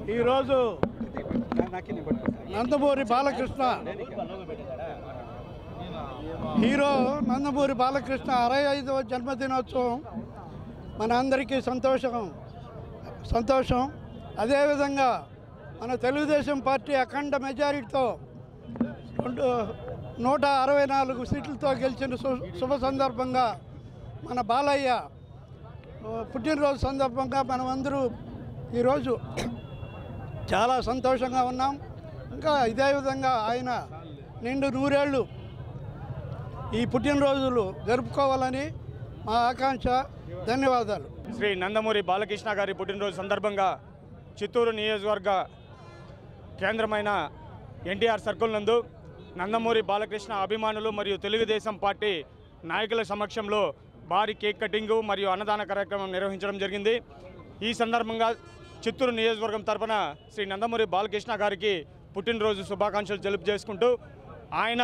ఈరోజు నందమూరి బాలకృష్ణ హీరో నందమూరి బాలకృష్ణ అరవై ఐదవ జన్మదినోత్సవం మన అందరికీ సంతోషం సంతోషం అదేవిధంగా మన తెలుగుదేశం పార్టీ అఖండ మెజారిటీతో రెండు నూట అరవై నాలుగు సీట్లతో గెలిచిన శు- శుభ సందర్భంగా మన బాలయ్య ఆ, పుట్టినరోజు సందర్భంగా మనమందరూ ఈరోజు చాలా సంతోషంగా ఉన్నాం ఇంకా ఇదే విధంగా ఆయన నిండు నూరేళ్ళు ఈ పుట్టినరోజులు జరుపుకోవాలని మా ఆకాంక్ష ధన్యవాదాలు శ్రీ నందమూరి బాలకృష్ణ గారి పుట్టినరోజు సందర్భంగా చిత్తూరు నియోజకవర్గ కేంద్రమైన ఎన్టీఆర్ సర్కిల్ నందు నందమూరి బాలకృష్ణ అభిమానులు మరియు తెలుగుదేశం పార్టీ నాయకుల సమక్షంలో భారీ కేక్ కటింగు మరియు అన్నదాన కార్యక్రమం నిర్వహించడం జరిగింది ఈ సందర్భంగా చిత్తూరు నియోజకవర్గం తరపున శ్రీ నందమూరి బాలకృష్ణ గారికి పుట్టినరోజు శుభాకాంక్షలు జలుపు చేసుకుంటూ ఆయన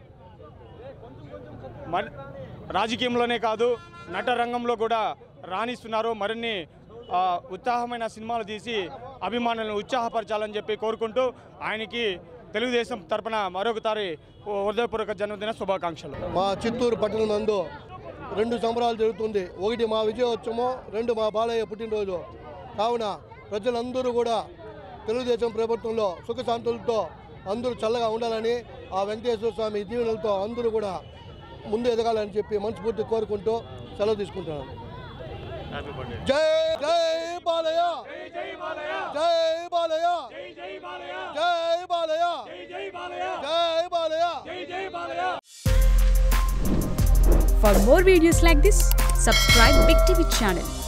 మరి రాజకీయంలోనే కాదు నట రంగంలో కూడా రాణిస్తున్నారు మరిన్ని ఆ, ఉత్సాహమైన సినిమాలు తీసి అభిమానులను ఉత్సాహపరచాలని చెప్పి కోరుకుంటూ ఆయనకి తెలుగుదేశం తరపున మరొకసారి హృదయపూర్వక జన్మదిన శుభాకాంక్షలు మా చిత్తూరు పట్టణం నందు రెండు సంబరాలు జరుగుతుంది ఒకటి మా విజయోత్సవం రెండు మా బాలయ్య పుట్టినరోజు కావున ప్రజలందరూ కూడా తెలుగుదేశం ప్రభుత్వంలో సుఖశాంతులతో అందరూ చల్లగా ఉండాలని ఆ వెంకటేశ్వర స్వామి దీవెనలతో అందరూ కూడా ముందు ఎదగాలని చెప్పి మనస్ఫూర్తి కోరుకుంటూ సెలవు తీసుకుంటున్నాను జై జై బాలయ్య జై బాలయ్య జై బాలయ్య జై Balayya For more videos like this, subscribe Big TV channel